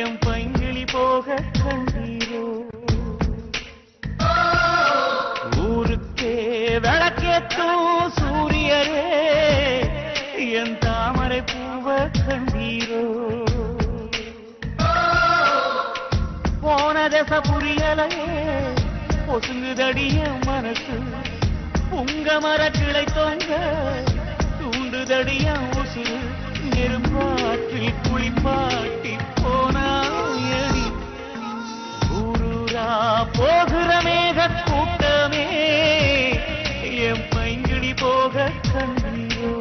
என் பைங்கிளி போக கண்டீரோ ஊருக்கே விளக்கேத்தும் சூரியரே என் தாமரை பூவ கண்டீரோ போன தச புரியலையே பொசுங்குதடிய மனசு உங்க மரக்கிளை தொங்க தூண்டுதடிய உசுறு நெருப்பாற்றில் குளிப்பாட்டி போனாயடி ஊரூரா போகிற மேக கூட்டமே என் பைங்கிடி போக கண்டீரோ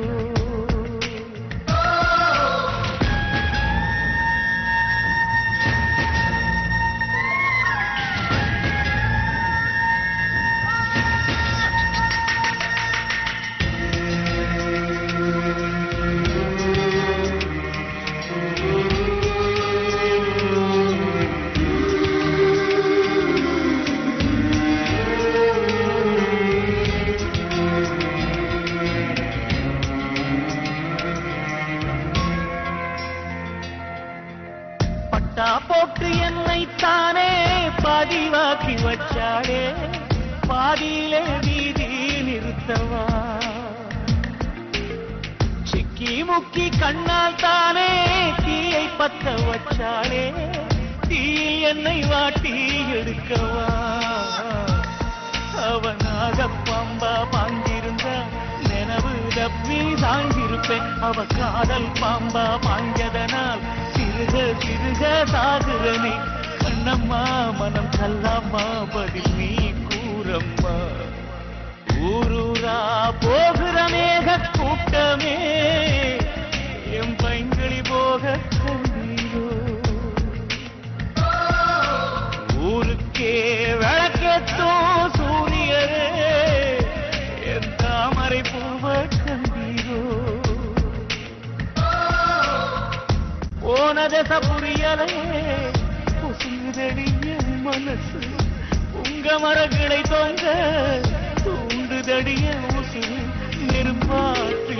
பட்டா போட்டு என்னை தானே பதிவாக்கி வச்சாளே பாதியிலே வீதி நிறுத்தவா சிக்கி முக்கி கண்ணால் தானே தீயை பத்த வச்சாளே தீ என்னை வாட்டி எடுக்கவா அவனாக பம்பா பாங்கிருந்தா நினைவு தப்பி சாய்ந்திருப்பேன் அவ காதல் பாம்பா பாஞ்சதனால் சிறுக சிறுக சாகுறனே கண்ணம்மா மனம் கல்லாமா பதில் நீ கூறம்மா ஊரூரா போகிற மேக கூட்டமே என் பைங்கிளி போக கண்டீரோ ஊருக்கே விளக்கேத்தும் சூரியரே என் தாமரை பூவ கண்டீரோ போன தச புரியலையே புசுங்குதடிய மனசு உங்க மரங்களை தொங்க தூண்டுதடிய உசுறு நெருப்பாற்று